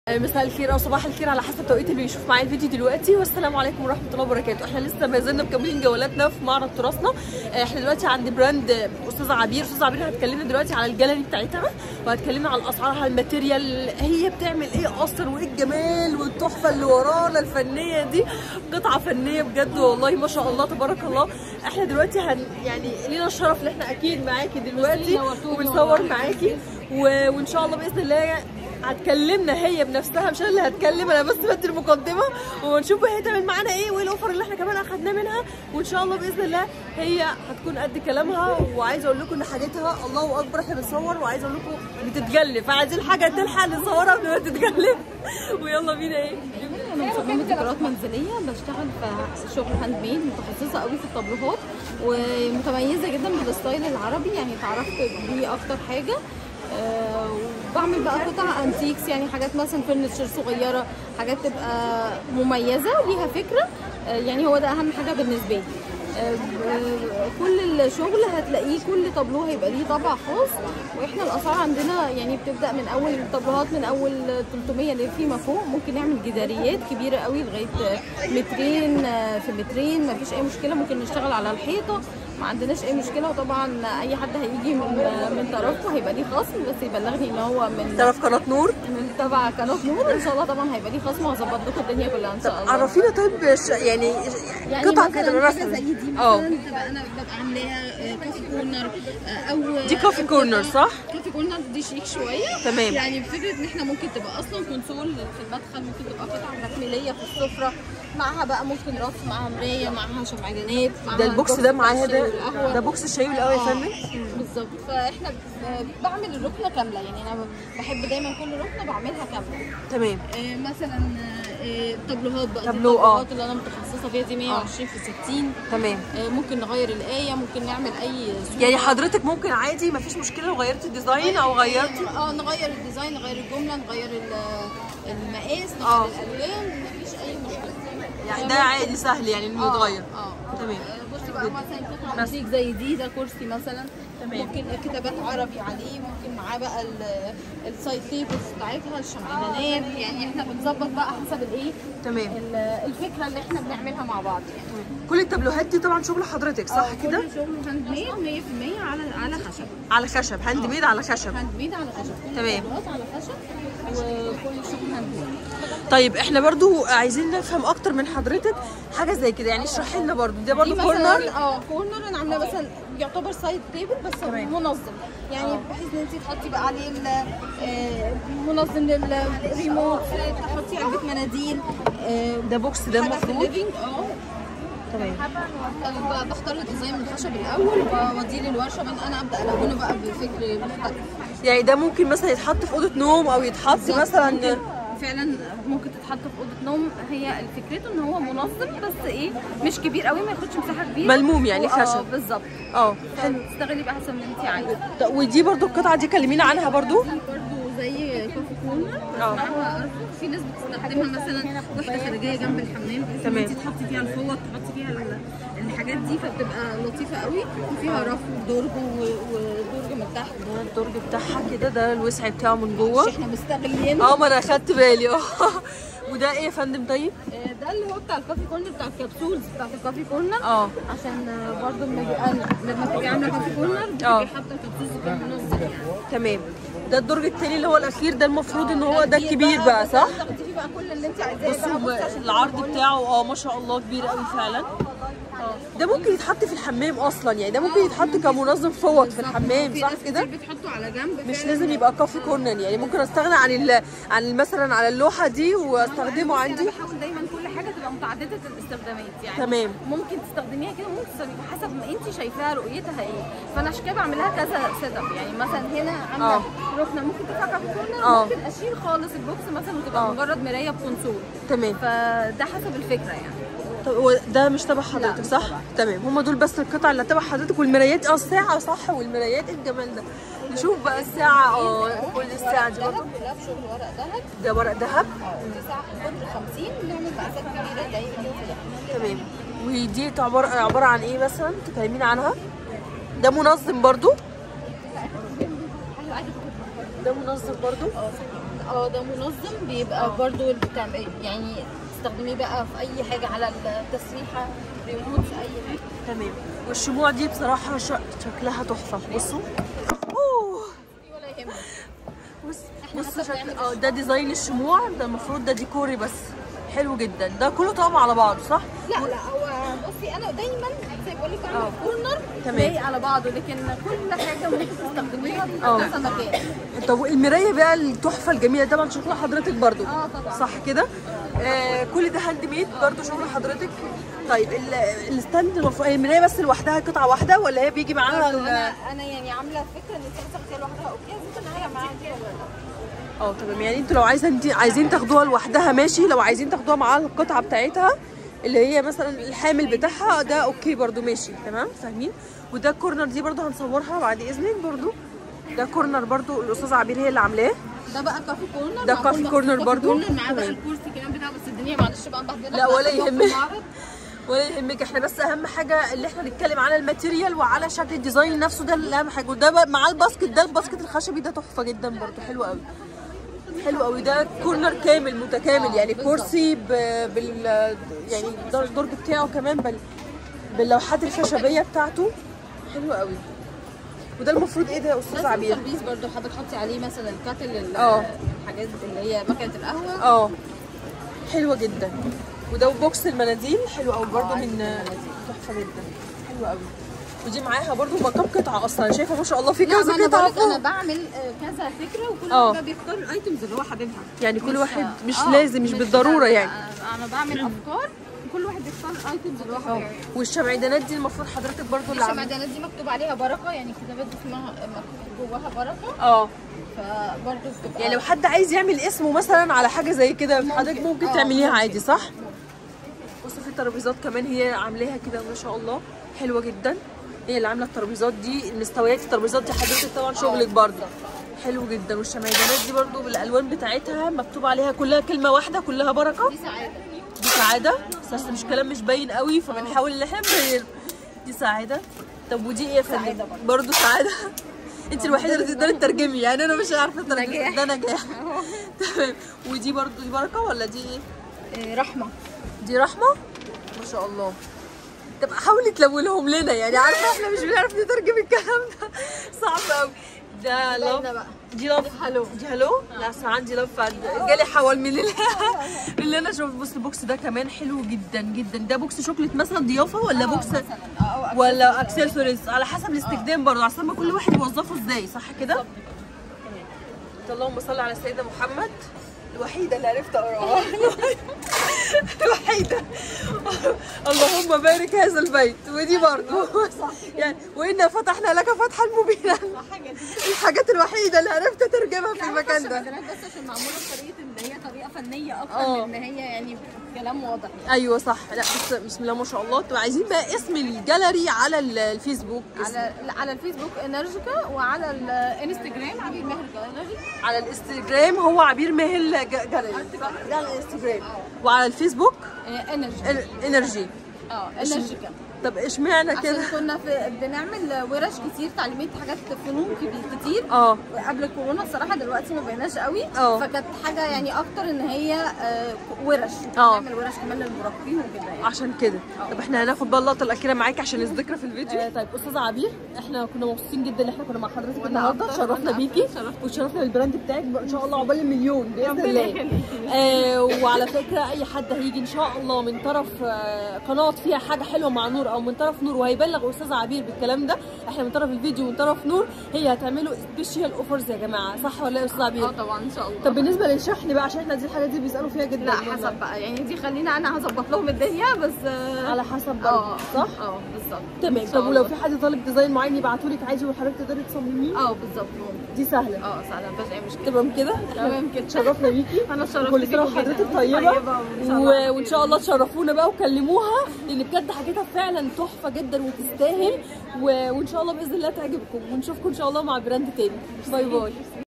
مساء الخير او صباح الخير على حسب توقيت اللي بيشوف معايا الفيديو دلوقتي والسلام عليكم ورحمه الله وبركاته احنا لسه ما زلنا مكملين جولاتنا في معرض تراثنا احنا دلوقتي عند براند استاذه عبير استاذه عبير هتكلمنا دلوقتي على الجاليري بتاعتها وهتكلمنا على الاسعار على الماتيريال هي بتعمل ايه اصلا وايه الجمال والتحفه اللي ورانا الفنيه دي قطعه فنيه بجد والله ما شاء الله تبارك الله احنا دلوقتي هن يعني لينا الشرف ان احنا اكيد معاكي دلوقتي وبنصور معاكي و- وان شاء الله باذن الله هتكلمنا هي بنفسها مش انا اللي هتكلم انا بس بدي المقدمه ونشوف هي تعمل معانا ايه وايه الاوفر اللي احنا كمان اخدناه منها وان شاء الله باذن الله هي هتكون قد كلامها وعايزه اقول لكم ان حاجتها الله اكبر احنا بنصور وعايزه اقول لكم بتتجلف فعايزين حاجه تلحق نصورها قبل ما تتجلف ويلا بينا ايه انا مصممه ديكورات منزليه بشتغل في شغل هاند ميد متخصصه قوي في الطابلوهات ومتميزه جدا بالستايل العربي يعني اتعرفت بيه اكتر حاجه آه، وبعمل بقى قطع انتيكس يعني حاجات مثلا فرنتشر صغيره حاجات تبقى مميزه وليها فكره آه، يعني هو ده اهم حاجه بالنسبه لي آه، آه، كل الشغل هتلاقيه كل طابلوه هيبقى ليه طبع خاص واحنا الاسعار عندنا يعني بتبدا من اول الطابلوهات من اول 300 اللي فيما فوق ممكن نعمل جداريات كبيره قوي لغايه مترين آه، في مترين مفيش اي مشكله ممكن نشتغل على الحيطه ما عندناش اي مشكله وطبعا اي حد هيجي من من طرفه هيبقى ليه خصم بس يبلغني ان هو من تعرف قناه نور من تبع قناه نور ان شاء الله طبعا هيبقى ليه خصم وهظبط لكم الدنيا كلها ان شاء الله عرفينا طيب ش- يعني يعني قطع مثلاً كده حاجه رسم زي دي اه مثلا تبقى انا ببقى عاملاها كوفي كورنر آه، او دي كوفي أو كورنر، قطعة. صح؟ كوفي كورنر دي شيك شويه تمام. يعني بفكره ان احنا ممكن تبقى اصلا كونسول في المدخل ممكن تبقى قطعه تكميليه في السفره معاها بقى ممكن رف معاها مرايه معاها شمعدانات معاها ده البوكس ده معاها الشاي ده والقهوة. ده بوكس الشاي والقهوه يا آه، فندم بالظبط فاحنا ب- بعمل الركنه كامله يعني انا بحب دايما كل ركنه بعملها كامله تمام آه، مثلا آه، طابلوهات بقى دي تابلو، آه. الطابلوهات اللي انا متخصصه فيها دي 120 في 60 تمام آه، ممكن نغير الآية ممكن نعمل أي صورة. يعني حضرتك ممكن عادي مفيش مشكله لو غيرتي الديزاين او غيرتي اه نغير الديزاين نغير الجملة نغير ال- المقاس آه. نغير الألوان مفيش أي مشكلة يعني ده عادي سهل يعني انه يتغير اه تمام. آه، بصي بقى مثلا قطعة بوتيك زي دي ده كرسي مثلا تمام. ممكن كتابات عربي عليه ممكن معاه بقى ال- السايد تيبلز بتاعتها الشمعدانات يعني احنا بنظبط بقى حسب الايه تمام ال- الفكرة اللي احنا بنعملها مع بعض يعني كل التابلوهات دي طبعا شغل حضرتك صح آه، كده كل شغل هاند ميد 100% على على خشب على خشب هاند ميد على خشب هاند ميد على خشب كل تمام. الطبقات على خشب وكل شغل هاند ميد طيب احنا برضو عايزين نفهم اكتر من حضرتك حاجه زي كده يعني اشرحي لنا برضو ده برضو دي كورنر مثلا اه كورنر انا عاملاه مثلا يعتبر سايد تيبل بس تمام. منظم يعني بحيث ان انت تحطي بقى عليه ال- آه، منظم للريموت تحطي علبه مناديل آه، ده بوكس ده حاجه في المفروض الليفينج اه تمام أنا ب- بختار الديزاين من الخشب الاول وبوديه للورشه بعدين انا ابدا الونه بقى بفكر مختلف يعني ده ممكن مثلا يتحط في اوضه نوم او يتحط مثلا ممكن فعلا ممكن تتحط في اوضه نوم هي فكرته ان هو منظم بس ايه مش كبير قوي ما ياخدش مساحه كبيره ملموم يعني و- آه، خشب. بالظبط اه حلو تستغلي بقى حسب ما انت عايزه طب ودي برضو القطعه دي كلمينا عنها برضو دي برضو زي كوفي كورنر اه. معاها أرفف. في ناس بتستخدمها مثلا وحده خارجيه جنب الحمام بحيث ان تمام. انت تحطي فيها الفوط تحطي فيها ال- الحاجات دي فبتبقى لطيفه قوي وفيها رف ودرج و- ودرج من تحت ده الدرج بتاعها كده ده الوسع بتاعه من مش جوه احنا مستغلين اه ما انا اخدت بالي اه وده ايه يا فندم طيب آه، ده اللي هو بتاع الكوفي كورنر بتاع الكبسولز بتاعت الكوفي كورنر اه عشان آه، برضو لما يبقى لما تبقي عامله كوفي كورنر اه. بتبقي حاطه الكبسولز في النص يعني تمام ده الدرج التاني اللي هو الاخير ده المفروض ان هو ده كبير الكبير بقى صح تاخدي فيه بقى كل اللي انت عايزاه بصوا بقى بصي عشان العرض بتاعه اه ما شاء الله كبير قوي فعلا ده ممكن يتحط في الحمام اصلا يعني ده ممكن يتحط كمنظم فوط في الحمام في صح ناس كده كتير بتحطه على جنب مش فعلا. لازم يبقى كافي كورنر يعني ممكن استغنى عن ال... عن مثلا على اللوحه دي واستخدمه انا عندي بحاول دايما كل حاجه تبقى متعدده الاستخدامات يعني تمام. ممكن تستخدميها كده ممكن تستخدميها حسب ما انت شايفاها رؤيتها ايه فانا عشان كده بعملها كذا سيت اب يعني مثلا هنا اه. عامله ركنه ممكن تنفع كافي كورنر اه. ممكن اشيل خالص البوكس مثلا وتبقى اه. مجرد مرايه بكونسول تمام فده حسب الفكره يعني طب هو ده مش تبع حضرتك مش صح؟ تبعي. تمام هم دول بس القطع اللي تبع حضرتك والمرايات اه الساعة صح والمرايات ايه الجمال ده؟ نشوف بقى الساعة اه كل الساعة دي برضه ذهب كلها بشغل ورق ذهب ده ورق ذهب دي ساعه قطر 50 بنعمل مقاسات كبيره زي كده تمام ودي عبارة عبارة عن ايه مثلا؟ تكلمينا عنها؟ ده منظم برضو ايوه عادي ده منظم برضو اه ده منظم بيبقى برضو بتعمل يعني تستخدميه بقى في اي حاجه على التسريحه ريموت اي حاجه تمام والشموع دي بصراحه ش... شكلها تحفه بصوا اوه ولا يهمك بص إحنا بص حتى شكل بنعمل اه ده ديزاين الشموع ده المفروض ده ديكوري بس حلو جدا ده كله طقم على بعضه صح لا لا هو بصي انا دايما زي بقول لك اه. بعمل كورنر تمام. لايق على بعضه لكن كل حاجه ممكن تستخدميها في اه. كذا مكان طب المرايه بقى التحفه الجميله طبعا شغل حضرتك برضو اه طبعا. صح كده آه كل ده هاند ميد برضو شغل حضرتك طيب ال- الستاند المفروض هي المرايه بس لوحدها قطعه واحده ولا هي بيجي معاها ال- انا انا يعني عامله فكره ان انت مثلا لوحدها اوكي ممكن هي معاها دي ولا لا اه تمام يعني انتوا لو عايزه انت عايزين تاخدوها لوحدها ماشي لو عايزين تاخدوها معاها القطعه بتاعتها اللي هي مثلا الحامل بتاعها ده اوكي برضو ماشي تمام فاهمين وده الكورنر دي برضو هنصورها بعد اذنك برضو ده كورنر برضو الاستاذه عبير هي اللي عاملاه ده بقى كافي كورنر ده معمول كافي بقى كورنر كافي برضو. كورنر معاه بقى تمام. الكرسي كمان بتاعه بس الدنيا معلش بقى مبهدله لا ولا إحنا في يهمك. المعرض. ولا يهمك احنا بس اهم حاجه اللي احنا نتكلم على الماتيريال وعلى شكل الديزاين نفسه ده اللي اهم حاجه وده بقى مع الباسكت ده الباسكت الخشبي ده تحفه جدا برضو حلو قوي حلو قوي ده كورنر كامل متكامل يعني كرسي ب... بال يعني الدر- الدرج بتاعه كمان بال... باللوحات الخشبيه بتاعته حلو قوي وده المفروض ايه ده يا استاذ بس عبير الترابيز برضو حضرتك حطي عليه مثلا الكاتل ال- اه. الحاجات اللي هي مكنه القهوه اه حلوه جدا وده بوكس المناديل حلو قوي برضو اه، من عايزة المناديل. تحفه جدا حلو قوي ودي معاها برضو مكان قطعه اصلا انا شايفه ما شاء الله في لا ما كذا انا قطعه بقولك انا فوق بعمل آه، كذا فكره وكل اه. واحد بقى بيختار الايتمز اللي هو حاببها يعني كل مش- واحد مش اه، لازم مش بالضروره لا، يعني انا أنا بعمل افكار وكل واحد بيختار الايتمز اللي هو حاببها والشمعدانات دي المفروض حضرتك برضو اللي عامله الشمعدانات دي مكتوب عليها بركه يعني كتابات اسمها مكتوب جواها بركه اه فبرضه بتبقى يعني لو حد عايز يعمل اسمه مثلا على حاجه زي كده حضرتك ممكن اه، تعمليها ممكن. عادي صح بصوا في ترابيزات كمان هي عاملاها كده ما شاء الله حلوه جدا هي اللي عامله الترابيزات دي مستويات الترابيزات دي حضرتك طبعا شغلك برضه حلو جدا والشمعدانات دي برضه بالالوان بتاعتها مكتوب عليها كلها كلمه واحده كلها بركه دي سعاده دي سعاده بس مش كلام مش باين قوي فبنحاول ان احنا نبين دي سعاده طب ودي ايه يا فندم سعادة برضه. برضه سعاده انت الوحيده اللي تقدري تترجمي يعني انا مش عارفه اترجم نجاح. ده نجاح تمام ودي برضه دي بركه ولا دي ايه آه، رحمه دي رحمه ما شاء الله طب حاولي تلونهم لنا يعني عارفه احنا مش بنعرف نترجم الكلام ده صعب قوي ده باينة لاف بقى. دي لاف هلو دي هلو لا اسمع عندي لاف جالي حول من ال- اللي انا شوف بص البوكس ده كمان حلو جدا جدا ده بوكس شوكليت مثلا ضيافه ولا بوكس مثلا اه أو ولا اكسسوارز على حسب الاستخدام برضه عشان ما كل واحد يوظفه ازاي صح كده اللهم صل على سيدنا محمد الوحيده اللي عرفت اقراها الوحيده اللهم بارك هذا البيت ودي برضه يعني وانا فتحنا لك فتحا مبينا الحاجات الوحيده اللي عرفت اترجمها في المكان ده الشمعدانات بس عشان معموله بطريقه ان هي طريقه فنيه اكتر اه. من ان هي يعني كلام واضح يعني. ايوه صح لا بس بسم الله ما شاء الله طب عايزين بقى اسم الجاليري على ال- الفيسبوك اسم- على على الفيسبوك انرجيكا وعلى الانستجرام عبيد ماهر جاليري على الانستجرام هو عبير ماهل جا- جاليري صح ده على الانستجرام وعلى الفيسبوك انرجي ال- انرجي اه انرجيكا طب اشمعنى كده عشان كنا في بنعمل ورش كتير تعليميه حاجات فنون كبير كتير اه قبل الكورونا الصراحه دلوقتي ما بقيناش قوي اه. فكانت حاجه يعني اكتر ان هي آه، ورش اه. نعمل ورش كمان للمراهقين وكده يعني عشان كده طب احنا هناخد بقى اللقطه الاخيره معاكي عشان الذكرى في الفيديو آه طيب استاذه عبير احنا كنا مبسوطين جدا ان احنا كنا مع حضرتك وأنا النهارده أكتر، شرفنا وأنا بيكي أكتر، شرفت. وشرفنا بالبراند بتاعك بقى ان شاء الله عقبال المليون باذن ربنا الله يخليكي. آه وعلى فكره اي حد هيجي ان شاء الله من طرف آه قناه فيها حاجه حلوه مع نور او من طرف نور وهيبلغ استاذه عبير بالكلام ده احنا من طرف الفيديو ومن طرف نور هي هتعملوا سبيشال اوفرز يا جماعه صح ولا ايه يا استاذه عبير اه طبعا ان شاء الله طب بالنسبه للشحن بقى عشان احنا دي الحاجات دي بيسالوا فيها جدا لا حسب بقى يعني دي خلينا انا هظبط لهم الدنيا بس آه، على حسب برضه اه صح اه بالظبط تمام إن شاء طب ولو الله. في حد طالب ديزاين معين يبعتوا لك عادي وحضرتك تقدري تصمميه اه بالظبط ممكن دي سهله اه سهله مفيش اي مشكله تمام كده تمام كده. اتشرفنا بيكي انا اتشرفت كل سنه بيكي وحضرتك جداً. طيبه, طيبة وإن شاء الله و... وان شاء الله تشرفونا بقى وكلموها لان بجد حاجتها فعلا تحفه جدا وتستاهل و... وان شاء الله باذن الله تعجبكم ونشوفكم ان شاء الله مع براند تاني باي باي